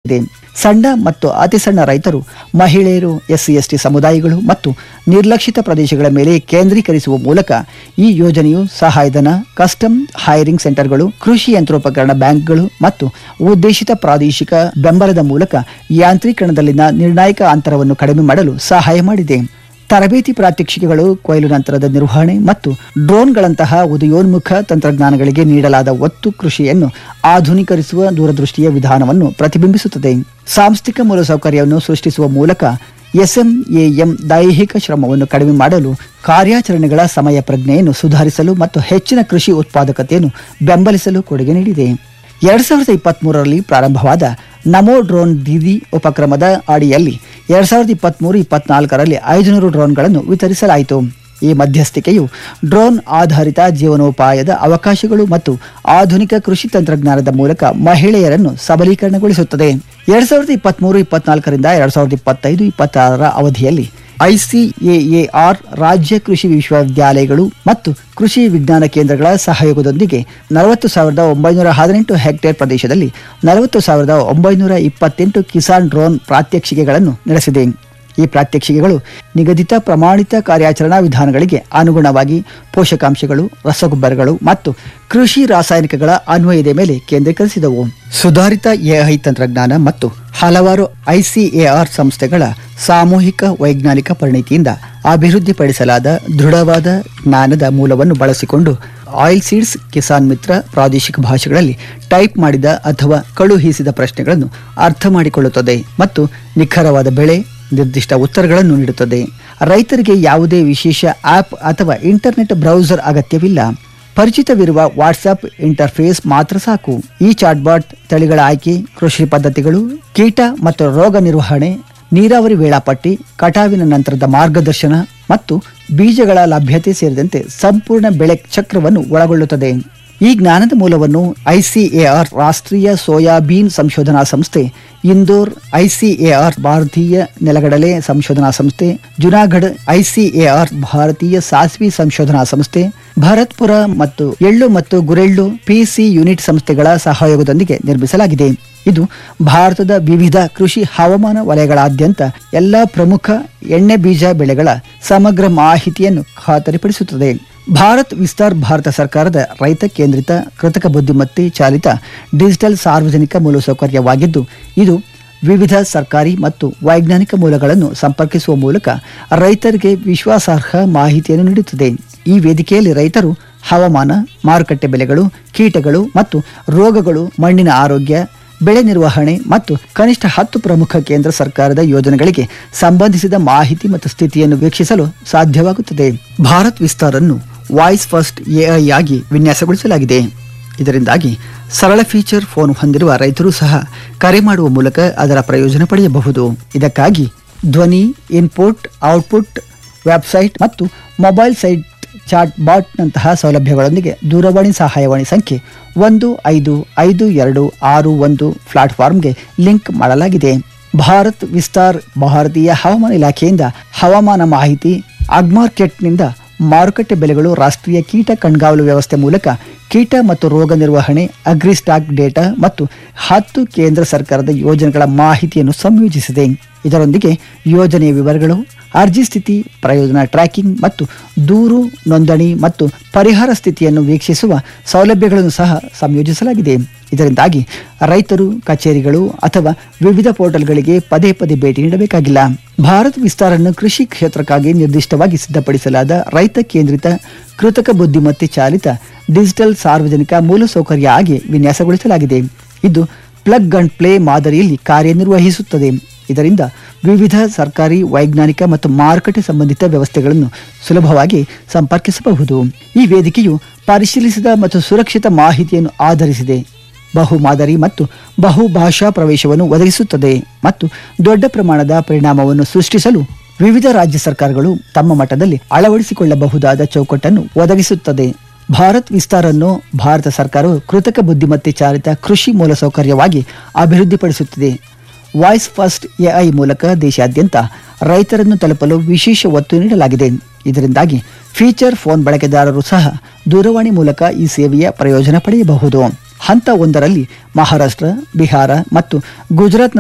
ಇದೆ ಸಣ್ಣ ಮತ್ತು ಅತಿ ಸಣ್ಣ ರೈತರು ಮಹಿಳೆಯರು ಎಸ್ಸಿ ಎಸ್ಟಿ ಸಮುದಾಯಗಳು ಮತ್ತು ನಿರ್ಲಕ್ಷಿತ ಪ್ರದೇಶಗಳ ಮೇಲೆ ಕೇಂದ್ರೀಕರಿಸುವ ಮೂಲಕ ಈ ಯೋಜನೆಯು ಸಹಾಯಧನ ಕಸ್ಟಮ್ ಹೈರಿಂಗ್ ಸೆಂಟರ್ಗಳು ಕೃಷಿ ಯಂತ್ರೋಪಕರಣ ಬ್ಯಾಂಕ್ಗಳು ಮತ್ತು ಉದ್ದೇಶಿತ ಪ್ರಾದೇಶಿಕ ಬೆಂಬಲದ ಮೂಲಕ ಯಾಂತ್ರೀಕರಣದಲ್ಲಿನ ನಿರ್ಣಾಯಕ ಅಂತರವನ್ನು ಕಡಿಮೆ ಮಾಡಲು ಸಹಾಯ ಮಾಡಿದೆ ತರಬೇತಿ ಪ್ರಾತ್ಯಕ್ಷಿಕೆಗಳು ಕೊಯ್ಲು ನಂತರದ ನಿರ್ವಹಣೆ ಮತ್ತು ಡ್ರೋನ್ಗಳಂತಹ ಉದಯೋನ್ಮುಖ ತಂತ್ರಜ್ಞಾನಗಳಿಗೆ ನೀಡಲಾದ ಒತ್ತು ಕೃಷಿಯನ್ನು ಆಧುನೀಕರಿಸುವ ದೂರದೃಷ್ಟಿಯ ವಿಧಾನವನ್ನು ಪ್ರತಿಬಿಂಬಿಸುತ್ತದೆ ಸಾಂಸ್ಥಿಕ ಮೂಲಸೌಕರ್ಯವನ್ನು ಸೃಷ್ಟಿಸುವ ಮೂಲಕ ಎಸ್ಎಂಎಎಂ ದೈಹಿಕ ಶ್ರಮವನ್ನು ಕಡಿಮೆ ಮಾಡಲು ಕಾರ್ಯಾಚರಣೆಗಳ ಸಮಯ ಪ್ರಜ್ಞೆಯನ್ನು ಸುಧಾರಿಸಲು ಮತ್ತು ಹೆಚ್ಚಿನ ಕೃಷಿ ಉತ್ಪಾದಕತೆಯನ್ನು ಬೆಂಬಲಿಸಲು ಕೊಡುಗೆ ನೀಡಿದೆ ಎರಡ್ ಸಾವಿರದ ಇಪ್ಪತ್ತ್ ಮೂರರಲ್ಲಿ ಪ್ರಾರಂಭವಾದ ನಮೋ ಡ್ರೋನ್ ದೀದಿ ಉಪಕ್ರಮದ ಅಡಿಯಲ್ಲಿ ಎರಡ್ ಸಾವಿರದ ಇಪ್ಪತ್ತ್ಮೂರು ಇಪ್ಪತ್ನಾಲ್ಕರಲ್ಲಿ ಐದುನೂರು ಡ್ರೋನ್ಗಳನ್ನು ವಿತರಿಸಲಾಯಿತು ಈ ಮಧ್ಯಸ್ಥಿಕೆಯು ಡ್ರೋನ್ ಆಧಾರಿತ ಜೀವನೋಪಾಯದ ಅವಕಾಶಗಳು ಮತ್ತು ಆಧುನಿಕ ಕೃಷಿ ತಂತ್ರಜ್ಞಾನದ ಮೂಲಕ ಮಹಿಳೆಯರನ್ನು ಸಬಲೀಕರಣಗೊಳಿಸುತ್ತದೆ ಎರಡ್ ಸಾವಿರದ ಇಪ್ಪತ್ತ್ಮೂರು ಇಪ್ಪತ್ನಾಲ್ಕರಿಂದ ಎರಡ್ ಸಾವಿರದ ಇಪ್ಪತ್ತೈದು ಇಪ್ಪತ್ತಾರರ ಅವಧಿಯಲ್ಲಿ ಐಸಿಎಎಆರ್ ರಾಜ್ಯ ಕೃಷಿ ವಿಶ್ವವಿದ್ಯಾಲಯಗಳು ಮತ್ತು ಕೃಷಿ ವಿಜ್ಞಾನ ಕೇಂದ್ರಗಳ ಸಹಯೋಗದೊಂದಿಗೆ ನಲವತ್ತು ಸಾವಿರದ ಒಂಬೈನೂರ ಹದಿನೆಂಟು ಹೆಕ್ಟೇರ್ ಪ್ರದೇಶದಲ್ಲಿ ನಲವತ್ತು ಸಾವಿರದ ಒಂಬೈನೂರ ಇಪ್ಪತ್ತೆಂಟು ಕಿಸಾನ್ ಡ್ರೋನ್ ಪ್ರಾತ್ಯಕ್ಷಿಕೆಗಳನ್ನು ನಡೆಸಿದೆ ಈ ಪ್ರಾತ್ಯಕ್ಷಿಕೆಗಳು ನಿಗದಿತ ಪ್ರಮಾಣಿತ ಕಾರ್ಯಾಚರಣಾ ವಿಧಾನಗಳಿಗೆ ಅನುಗುಣವಾಗಿ ಪೋಷಕಾಂಶಗಳು ರಸಗೊಬ್ಬರಗಳು ಮತ್ತು ಕೃಷಿ ರಾಸಾಯನಿಕಗಳ ಅನ್ವಯದ ಮೇಲೆ ಕೇಂದ್ರೀಕರಿಸಿದವು ಸುಧಾರಿತ ಎಐ ತಂತ್ರಜ್ಞಾನ ಮತ್ತು ಹಲವಾರು ಐಸಿಎಆರ್ ಸಂಸ್ಥೆಗಳ ಸಾಮೂಹಿಕ ವೈಜ್ಞಾನಿಕ ಪರಿಣಿತಿಯಿಂದ ಅಭಿವೃದ್ಧಿಪಡಿಸಲಾದ ದೃಢವಾದ ಜ್ಞಾನದ ಮೂಲವನ್ನು ಬಳಸಿಕೊಂಡು ಆಯಿಲ್ ಸೀಡ್ಸ್ ಕಿಸಾನ್ ಮಿತ್ರ ಪ್ರಾದೇಶಿಕ ಭಾಷೆಗಳಲ್ಲಿ ಟೈಪ್ ಮಾಡಿದ ಅಥವಾ ಕಳುಹಿಸಿದ ಪ್ರಶ್ನೆಗಳನ್ನು ಅರ್ಥ ಮಾಡಿಕೊಳ್ಳುತ್ತದೆ ಮತ್ತು ನಿಖರವಾದ ಬೆಳೆ ನಿರ್ದಿಷ್ಟ ಉತ್ತರಗಳನ್ನು ನೀಡುತ್ತದೆ ರೈತರಿಗೆ ಯಾವುದೇ ವಿಶೇಷ ಆಪ್ ಅಥವಾ ಇಂಟರ್ನೆಟ್ ಬ್ರೌಸರ್ ಅಗತ್ಯವಿಲ್ಲ ಪರಿಚಿತವಿರುವ ವಾಟ್ಸ್ಆಪ್ ಇಂಟರ್ಫೇಸ್ ಮಾತ್ರ ಸಾಕು ಈ ಚಾಟ್ಬಾಟ್ ತಳಿಗಳ ಆಯ್ಕೆ ಕೃಷಿ ಪದ್ಧತಿಗಳು ಕೀಟ ಮತ್ತು ರೋಗ ನಿರ್ವಹಣೆ ನೀರಾವರಿ ವೇಳಾಪಟ್ಟಿ ಕಟಾವಿನ ನಂತರದ ಮಾರ್ಗದರ್ಶನ ಮತ್ತು ಬೀಜಗಳ ಲಭ್ಯತೆ ಸೇರಿದಂತೆ ಸಂಪೂರ್ಣ ಬೆಳೆ ಚಕ್ರವನ್ನು ಒಳಗೊಳ್ಳುತ್ತದೆ ಈ ಜ್ಞಾನದ ಮೂಲವನ್ನು ಐಸಿಎಆರ್ ರಾಷ್ಟ್ರೀಯ ಸೋಯಾಬೀನ್ ಸಂಶೋಧನಾ ಸಂಸ್ಥೆ ಇಂದೋರ್ ಐಸಿಎಆರ್ ಭಾರತೀಯ ನೆಲಗಡಲೆ ಸಂಶೋಧನಾ ಸಂಸ್ಥೆ ಜುನಾಗಢ್ ಐಸಿಎಆರ್ ಭಾರತೀಯ ಸಾಸ್ವಿ ಸಂಶೋಧನಾ ಸಂಸ್ಥೆ ಭರತ್ಪುರ ಮತ್ತು ಎಳ್ಳು ಮತ್ತು ಗುರೆಳ್ಳು ಪಿಸಿ ಯೂನಿಟ್ ಸಂಸ್ಥೆಗಳ ಸಹಯೋಗದೊಂದಿಗೆ ನಿರ್ಮಿಸಲಾಗಿದೆ ಇದು ಭಾರತದ ವಿವಿಧ ಕೃಷಿ ಹವಾಮಾನ ವಲಯಗಳಾದ್ಯಂತ ಎಲ್ಲಾ ಪ್ರಮುಖ ಎಣ್ಣೆ ಬೀಜ ಬೆಳೆಗಳ ಸಮಗ್ರ ಮಾಹಿತಿಯನ್ನು ಖಾತರಿಪಡಿಸುತ್ತದೆ ಭಾರತ್ ವಿಸ್ತಾರ್ ಭಾರತ ಸರ್ಕಾರದ ರೈತ ಕೇಂದ್ರಿತ ಕೃತಕ ಬುದ್ಧಿಮತ್ತೆ ಚಾಲಿತ ಡಿಜಿಟಲ್ ಸಾರ್ವಜನಿಕ ಮೂಲಸೌಕರ್ಯವಾಗಿದ್ದು ಇದು ವಿವಿಧ ಸರ್ಕಾರಿ ಮತ್ತು ವೈಜ್ಞಾನಿಕ ಮೂಲಗಳನ್ನು ಸಂಪರ್ಕಿಸುವ ಮೂಲಕ ರೈತರಿಗೆ ವಿಶ್ವಾಸಾರ್ಹ ಮಾಹಿತಿಯನ್ನು ನೀಡುತ್ತದೆ ಈ ವೇದಿಕೆಯಲ್ಲಿ ರೈತರು ಹವಾಮಾನ ಮಾರುಕಟ್ಟೆ ಬೆಲೆಗಳು ಕೀಟಗಳು ಮತ್ತು ರೋಗಗಳು ಮಣ್ಣಿನ ಆರೋಗ್ಯ ಬೆಳೆ ನಿರ್ವಹಣೆ ಮತ್ತು ಕನಿಷ್ಠ ಹತ್ತು ಪ್ರಮುಖ ಕೇಂದ್ರ ಸರ್ಕಾರದ ಯೋಜನೆಗಳಿಗೆ ಸಂಬಂಧಿಸಿದ ಮಾಹಿತಿ ಮತ್ತು ಸ್ಥಿತಿಯನ್ನು ವೀಕ್ಷಿಸಲು ಸಾಧ್ಯವಾಗುತ್ತದೆ ಭಾರತ್ ವಿಸ್ತಾರನ್ನು ವಾಯ್ಸ್ ಫಸ್ಟ್ ಎಐ ಆಗಿ ವಿನ್ಯಾಸಗೊಳಿಸಲಾಗಿದೆ ಇದರಿಂದಾಗಿ ಸರಳ ಫೀಚರ್ ಫೋನ್ ಹೊಂದಿರುವ ರೈತರು ಸಹ ಕರೆ ಮಾಡುವ ಮೂಲಕ ಅದರ ಪ್ರಯೋಜನ ಪಡೆಯಬಹುದು ಇದಕ್ಕಾಗಿ ಧ್ವನಿ ಇನ್ಪುಟ್ ಔಟ್ಪುಟ್ ವೆಬ್ಸೈಟ್ ಮತ್ತು ಮೊಬೈಲ್ ಸೈಟ್ ಚಾಟ್ ಬಾಟ್ನಂತಹ ಸೌಲಭ್ಯಗಳೊಂದಿಗೆ ದೂರವಾಣಿ ಸಹಾಯವಾಣಿ ಸಂಖ್ಯೆ ಒಂದು ಐದು ಐದು ಎರಡು ಆರು ಒಂದು ಪ್ಲಾಟ್ಫಾರ್ಮ್ಗೆ ಲಿಂಕ್ ಮಾಡಲಾಗಿದೆ ಭಾರತ್ ವಿಸ್ತಾರ್ ಭಾರತೀಯ ಹವಾಮಾನ ಇಲಾಖೆಯಿಂದ ಹವಾಮಾನ ಮಾಹಿತಿ ಅಗ್ಮಾರ್ಕೆಟ್ನಿಂದ ಮಾರುಕಟ್ಟೆ ಬೆಲೆಗಳು ರಾಷ್ಟ್ರೀಯ ಕೀಟ ಕಣ್ಗಾವಲು ವ್ಯವಸ್ಥೆ ಮೂಲಕ ಕೀಟ ಮತ್ತು ರೋಗ ನಿರ್ವಹಣೆ ಅಗ್ರಿ ಸ್ಟಾಕ್ ಡೇಟಾ ಮತ್ತು ಹತ್ತು ಕೇಂದ್ರ ಸರ್ಕಾರದ ಯೋಜನೆಗಳ ಮಾಹಿತಿಯನ್ನು ಸಂಯೋಜಿಸಿದೆ ಇದರೊಂದಿಗೆ ಯೋಜನೆಯ ವಿವರಗಳು ಅರ್ಜಿ ಸ್ಥಿತಿ ಪ್ರಯೋಜನ ಟ್ರ್ಯಾಕಿಂಗ್ ಮತ್ತು ದೂರು ನೋಂದಣಿ ಮತ್ತು ಪರಿಹಾರ ಸ್ಥಿತಿಯನ್ನು ವೀಕ್ಷಿಸುವ ಸೌಲಭ್ಯಗಳನ್ನು ಸಹ ಸಂಯೋಜಿಸಲಾಗಿದೆ ಇದರಿಂದಾಗಿ ರೈತರು ಕಚೇರಿಗಳು ಅಥವಾ ವಿವಿಧ ಪೋರ್ಟಲ್ಗಳಿಗೆ ಪದೇ ಪದೇ ಭೇಟಿ ನೀಡಬೇಕಾಗಿಲ್ಲ ಭಾರತ್ ವಿಸ್ತಾರನ್ನು ಕೃಷಿ ಕ್ಷೇತ್ರಕ್ಕಾಗಿ ನಿರ್ದಿಷ್ಟವಾಗಿ ಸಿದ್ಧಪಡಿಸಲಾದ ರೈತ ಕೇಂದ್ರಿತ ಕೃತಕ ಬುದ್ಧಿಮತ್ತೆ ಚಾಲಿತ ಡಿಜಿಟಲ್ ಸಾರ್ವಜನಿಕ ಮೂಲಸೌಕರ್ಯ ಆಗಿ ವಿನ್ಯಾಸಗೊಳಿಸಲಾಗಿದೆ ಇದು ಪ್ಲಗ್ ಅಂಡ್ ಪ್ಲೇ ಮಾದರಿಯಲ್ಲಿ ಕಾರ್ಯನಿರ್ವಹಿಸುತ್ತದೆ ಇದರಿಂದ ವಿವಿಧ ಸರ್ಕಾರಿ ವೈಜ್ಞಾನಿಕ ಮತ್ತು ಮಾರುಕಟ್ಟೆ ಸಂಬಂಧಿತ ವ್ಯವಸ್ಥೆಗಳನ್ನು ಸುಲಭವಾಗಿ ಸಂಪರ್ಕಿಸಬಹುದು ಈ ವೇದಿಕೆಯು ಪರಿಶೀಲಿಸಿದ ಮತ್ತು ಸುರಕ್ಷಿತ ಮಾಹಿತಿಯನ್ನು ಆಧರಿಸಿದೆ ಬಹು ಮಾದರಿ ಮತ್ತು ಬಹು ಭಾಷಾ ಪ್ರವೇಶವನ್ನು ಒದಗಿಸುತ್ತದೆ ಮತ್ತು ದೊಡ್ಡ ಪ್ರಮಾಣದ ಪರಿಣಾಮವನ್ನು ಸೃಷ್ಟಿಸಲು ವಿವಿಧ ರಾಜ್ಯ ಸರ್ಕಾರಗಳು ತಮ್ಮ ಮಟ್ಟದಲ್ಲಿ ಅಳವಡಿಸಿಕೊಳ್ಳಬಹುದಾದ ಚೌಕಟ್ಟನ್ನು ಒದಗಿಸುತ್ತದೆ ಭಾರತ್ ವಿಸ್ತಾರನ್ನು ಭಾರತ ಸರ್ಕಾರವು ಕೃತಕ ಬುದ್ಧಿಮತ್ತೆ ಚಾಲಿತ ಕೃಷಿ ಮೂಲಸೌಕರ್ಯವಾಗಿ ಅಭಿವೃದ್ಧಿಪಡಿಸುತ್ತಿದೆ ವಾಯ್ಸ್ ಫಸ್ಟ್ ಎಐ ಮೂಲಕ ದೇಶಾದ್ಯಂತ ರೈತರನ್ನು ತಲುಪಲು ವಿಶೇಷ ಒತ್ತು ನೀಡಲಾಗಿದೆ ಇದರಿಂದಾಗಿ ಫೀಚರ್ ಫೋನ್ ಬಳಕೆದಾರರು ಸಹ ದೂರವಾಣಿ ಮೂಲಕ ಈ ಸೇವೆಯ ಪ್ರಯೋಜನ ಪಡೆಯಬಹುದು ಹಂತ ಒಂದರಲ್ಲಿ ಮಹಾರಾಷ್ಟ್ರ ಬಿಹಾರ ಮತ್ತು ಗುಜರಾತ್ನ